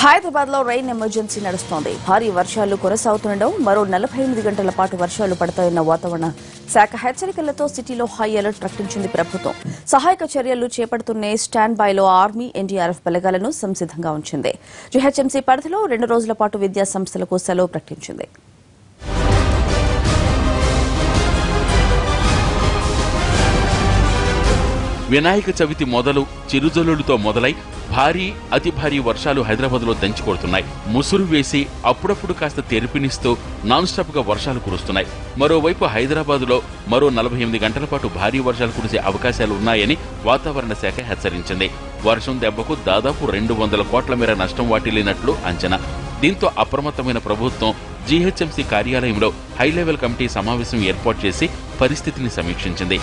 హైదరాబాద్ లో rain emergency నడుస్తోంది భారీ వర్షాలు కొనసాగుతుండడం మరో నలభై ఎనిమిది గంటల పాటు వర్షాలు పడతాయన్న వాతావరణ శాఖ హెచ్చరికలతో సిటీలో హై అలర్ట్ ప్రకటించింది ప్రభుత్వం సహాయక చర్యలు చేపడుతున్న స్టాండ్ బైలో ఆర్మీ ఎన్డీఆర్ఎఫ్ బలగాలను సంసిద్ధంగా ఉంచింది జీహెచ్ఎంసీ పరిధిలో రెండు రోజుల పాటు విద్యా సంస్థలకు సెలవు ప్రకటించింది వినాయక చవితి మొదలు చిరుజల్లులతో మొదలై భారీ అతి భారీ వర్షాలు హైదరాబాద్లో దంచి కొడుతున్నాయి ముసురు వేసి అప్పుడప్పుడు కాస్త తెరిపినిస్తూ నాన్ స్టాప్ గా వర్షాలు కురుస్తున్నాయి మరోవైపు హైదరాబాద్లో మరో నలభై ఎనిమిది గంటల పాటు భారీ వర్షాలు కురిసే అవకాశాలు ఉన్నాయని వాతావరణ శాఖ హెచ్చరించింది వర్షం దెబ్బకు దాదాపు రెండు వందల కోట్ల మేర నష్టం వాటిల్లినట్లు అంచనా దీంతో అప్రమత్తమైన ప్రభుత్వం జీహెచ్ఎంసీ కార్యాలయంలో హై లెవెల్ కమిటీ సమావేశం ఏర్పాటు చేసి పరిస్థితిని సమీక్షించింది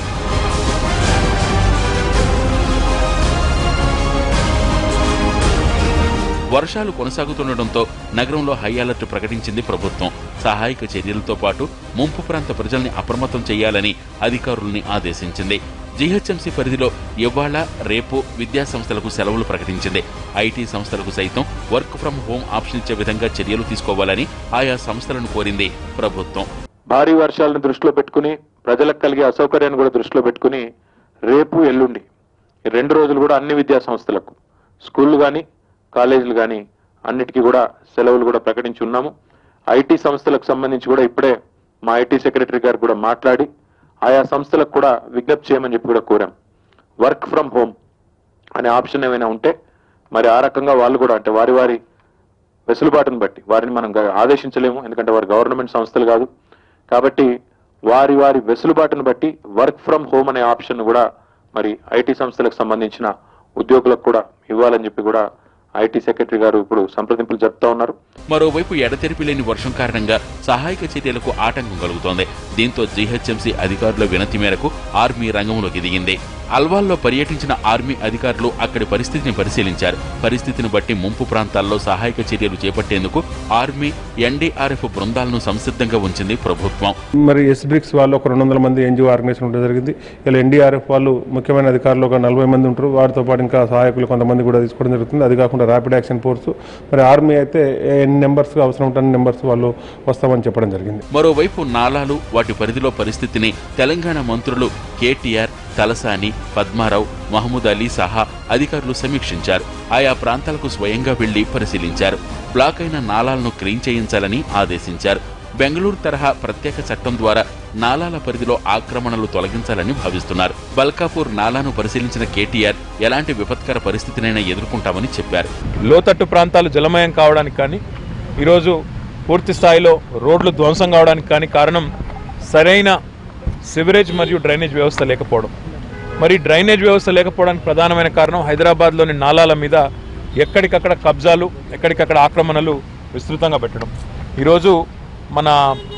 వర్షాలు కొనసాగుతుండటంతో నగరంలో హై అలర్ట్ ప్రకటించింది ప్రభుత్వం సహాయక చర్యలతో పాటు ముంపు ప్రాంత ప్రజల్ని అప్రమత్తం చేయాలని అధికారుల్ని ఆదేశించింది జీహెచ్ఎంసీ పరిధిలో ఇవాళ రేపు విద్యా సంస్థలకు సెలవులు ప్రకటించింది ఐటీ సంస్థలకు సైతం వర్క్ ఫ్రం హోం ఆప్షన్ ఇచ్చే విధంగా చర్యలు తీసుకోవాలని ఆయా సంస్థలను కోరింది ప్రభుత్వం భారీ వర్షాలను దృష్టిలో పెట్టుకుని ప్రజలకు కలిగే అసౌకర్యాన్ని కూడా దృష్టిలో పెట్టుకుని రేపు ఎల్లుండి ఈ రెండు రోజులు కూడా అన్ని విద్యా సంస్థలకు స్కూళ్ళు కానీ కాలేజీలు కానీ అన్నిటికీ కూడా సెలవులు కూడా ప్రకటించి ఉన్నాము ఐటీ సంస్థలకు సంబంధించి కూడా ఇప్పుడే మా ఐటీ సెక్రటరీ గారు కూడా మాట్లాడి ఆయా సంస్థలకు కూడా విజ్ఞప్తి చేయమని చెప్పి కూడా కోరాం వర్క్ ఫ్రమ్ హోమ్ అనే ఆప్షన్ ఏమైనా ఉంటే మరి ఆ రకంగా వాళ్ళు కూడా అంటే వారి వారి వెసులుబాటును బట్టి వారిని మనం గ- ఆదేశించలేము ఎందుకంటే వారు గవర్నమెంట్ సంస్థలు కాదు కాబట్టి వారి వారి వెసులుబాటును బట్టి వర్క్ ఫ్రమ్ హోమ్ అనే ఆప్షన్ కూడా మరి ఐటీ సంస్థలకు సంబంధించిన ఉద్యోగులకు కూడా ఇవ్వాలని చెప్పి కూడా ఐటీ సెక్రటరీ గారు ఇప్పుడు సంప్రదింపులు జరుపుతా ఉన్నారు మరోవైపు ఎడతెరిపి లేని వర్షం కారణంగా సహాయక చర్యలకు ఆటంకం కలుగుతోంది దీంతో జీహెచ్ఎంసీ అధికారుల వినతి మేరకు ఆర్మీ రంగంలోకి దిగింది అల్వాల్లో పర్యటించిన ఆర్మీ అధికారులు అక్కడి పరిస్థితిని పరిశీలించారు పరిస్థితిని బట్టి ముంపు ప్రాంతాల్లో సహాయక చర్యలు చేపట్టేందుకు ఆర్మీ ఎన్డీఆర్ఎఫ్ బృందాలను సంసిద్ధంగా ఉంచింది ప్రభుత్వం మరి ఎస్ బ్రిక్స్ వాళ్ళు ఒక రెండు వందల మంది ఎన్జిఓ ఆర్గనైజేషన్ ఉండడం జరిగింది ఇలా ఎన్డీఆర్ఎఫ్ వాళ్ళు ముఖ్యమైన అధికారులు ఒక నలభై మంది ఉంటారు వారితో పాటు ఇంకా సహాయకులు కొంతమంది కూడా తీసుకోవడం జరుగుతుంది అది కాకుండా ర్యాపిడ్ యాక్షన్ ఫోర్స్ మరి ఆర్మీ అయితే ఎన్ని నెంబర్స్ అవసరం ఉంటే నెంబర్స్ వాళ్ళు వస్తామని చెప్పడం జరిగింది మరోవైపు నాలాలు వాటి పరిధిలో పరిస్థితిని తెలంగాణ మంత్రులు కేటీఆర్ తలసాని పద్మారావు మహమూద్ అలీ సహా అధికారులు సమీక్షించారు ఆయా ప్రాంతాలకు స్వయంగా వెళ్లి పరిశీలించారు బ్లాక్ అయిన నాలాలను క్లీన్ చేయించాలని ఆదేశించారు బెంగళూరు తరహా ప్రత్యేక చట్టం ద్వారా నాలాల పరిధిలో ఆక్రమణలు తొలగించాలని భావిస్తున్నారు బల్కాపూర్ నాలాను పరిశీలించిన కేటీఆర్ ఎలాంటి విపత్కర పరిస్థితినైనా ఎదుర్కొంటామని చెప్పారు లోతట్టు ప్రాంతాలు జలమయం కావడానికి కానీ ఈరోజు పూర్తి స్థాయిలో రోడ్లు ధ్వంసం కావడానికి కానీ కారణం సరైన సివరేజ్ మరియు డ్రైనేజ్ వ్యవస్థ లేకపోవడం మరి డ్రైనేజ్ వ్యవస్థ లేకపోవడానికి ప్రధానమైన కారణం హైదరాబాద్లోని నాలాల మీద ఎక్కడికక్కడ కబ్జాలు ఎక్కడికక్కడ ఆక్రమణలు విస్తృతంగా పెట్టడం ఈరోజు మన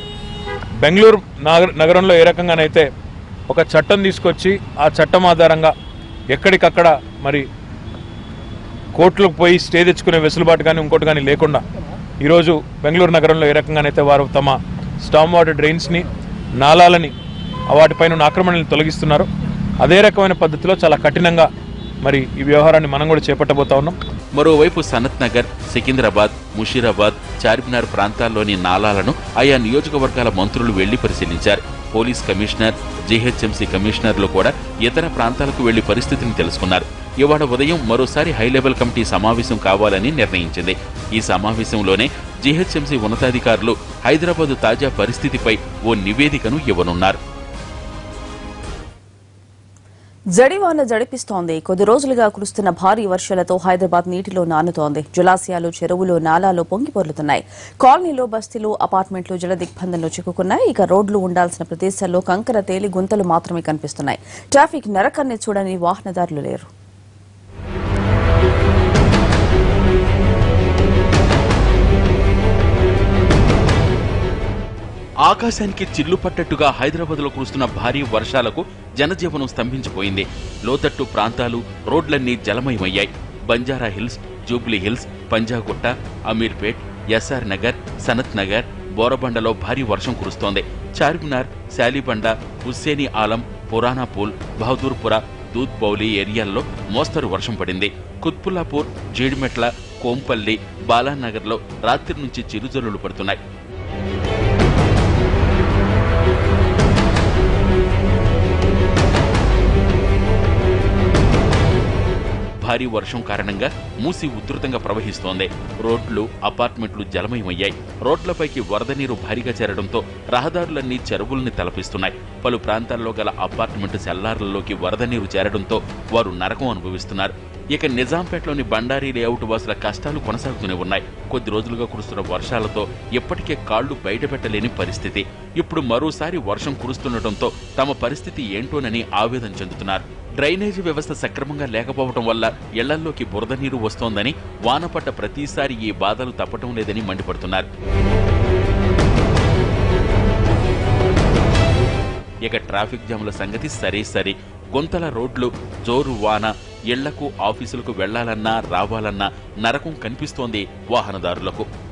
బెంగళూరు నగర నగరంలో ఏ రకంగానైతే ఒక చట్టం తీసుకొచ్చి ఆ చట్టం ఆధారంగా ఎక్కడికక్కడ మరి కోర్టులకు పోయి స్టే తెచ్చుకునే వెసులుబాటు కానీ ఇంకోటి కానీ లేకుండా ఈరోజు బెంగళూరు నగరంలో ఏ రకంగానైతే వారు తమ స్టామ్ వాటర్ డ్రైన్స్ని నాలాలని వాటిపైన ఉన్న ఆక్రమణలను తొలగిస్తున్నారు అదే రకమైన పద్ధతిలో చాలా కఠినంగా మరి ఈ వ్యవహారాన్ని మనం కూడా చేపట్టబోతా ఉన్నాం మరోవైపు సనత్ నగర్ సికింద్రాబాద్ ముషీరాబాద్ చార్మినార్ ప్రాంతాల్లోని నాలాలను ఆయా నియోజకవర్గాల మంత్రులు వెళ్లి పరిశీలించారు పోలీస్ కమిషనర్ జీహెచ్ఎంసీ కమిషనర్లు కూడా ఇతర ప్రాంతాలకు వెళ్లి పరిస్థితిని తెలుసుకున్నారు ఇవాళ ఉదయం మరోసారి హై లెవెల్ కమిటీ సమావేశం కావాలని నిర్ణయించింది ఈ సమావేశంలోనే జీహెచ్ఎంసీ ఉన్నతాధికారులు హైదరాబాద్ తాజా పరిస్థితిపై ఓ నివేదికను ఇవ్వనున్నారు జడివాన జడిపిస్తోంది కొద్ది రోజులుగా కురుస్తున్న భారీ వర్షాలతో హైదరాబాద్ నీటిలో నానుతోంది జలాశయాలు చెరువులు నాలాలు పొంగి పొర్లుతున్నాయి కాలనీలో బస్తీలు అపార్ట్మెంట్లు జల దిగ్బంధంలో చిక్కుకున్నాయి ఇక రోడ్లు ఉండాల్సిన ప్రదేశాల్లో కంకర తేలి గుంతలు మాత్రమే కనిపిస్తున్నాయి ట్రాఫిక్ నరకాన్ని చూడని వాహనదారులు లేరు ఆకాశానికి చిల్లు పట్టట్టుగా హైదరాబాద్ లో కురుస్తున్న భారీ వర్షాలకు జనజీవనం స్తంభించిపోయింది లోతట్టు ప్రాంతాలు రోడ్లన్నీ జలమయమయ్యాయి Banjara Hills Jubilee Hills Panjagutta Ameerpet SR Nagar Sanath Nagar బోరబండలో భారీ వర్షం కురుస్తోంది చార్మినార్ శాలిబండ హుస్సేని ఆలం పురాణాపూల్ బహదూర్పుర దూద్ బౌలి ఏరియాల్లో మోస్తరు వర్షం పడింది కుత్పుల్లాపూర్ జీడిమెట్ల కోంపల్లి బాలానగర్లో రాత్రి నుంచి చిరుజల్లులు పడుతున్నాయి భారీ వర్షం కారణంగా మూసి ఉధృతంగా ప్రవహిస్తోంది రోడ్లు అపార్ట్మెంట్లు జలమయమయ్యాయి రోడ్లపైకి వరద నీరు భారీగా చేరడంతో రహదారులన్నీ చెరువుల్ని తలపిస్తున్నాయి పలు ప్రాంతాల్లో గల అపార్ట్మెంట్ సెల్లార్లలోకి వరద నీరు చేరడంతో వారు నరకం అనుభవిస్తున్నారు ఇక నిజాంపేటలోని బండారీ లేఅవుట్ వాసుల కష్టాలు కొనసాగుతూనే ఉన్నాయి కొద్ది రోజులుగా కురుస్తున్న వర్షాలతో ఇప్పటికే కాళ్లు బయటపెట్టలేని పరిస్థితి ఇప్పుడు మరోసారి వర్షం కురుస్తుండటంతో తమ పరిస్థితి ఏంటోనని ఆవేదన చెందుతున్నారు డ్రైనేజీ వ్యవస్థ సక్రమంగా లేకపోవడం వల్ల ఇళ్లల్లోకి బురద నీరు వస్తోందని వానపడ్డ ప్రతిసారి ఈ బాధలు తప్పటం లేదని మండిపడుతున్నారు ఇక ట్రాఫిక్ జాముల సంగతి సరే సరే గుంతల రోడ్లు జోరు వాన ఇళ్లకు ఆఫీసులకు వెళ్లాలన్నా రావాలన్నా నరకం కనిపిస్తోంది వాహనదారులకు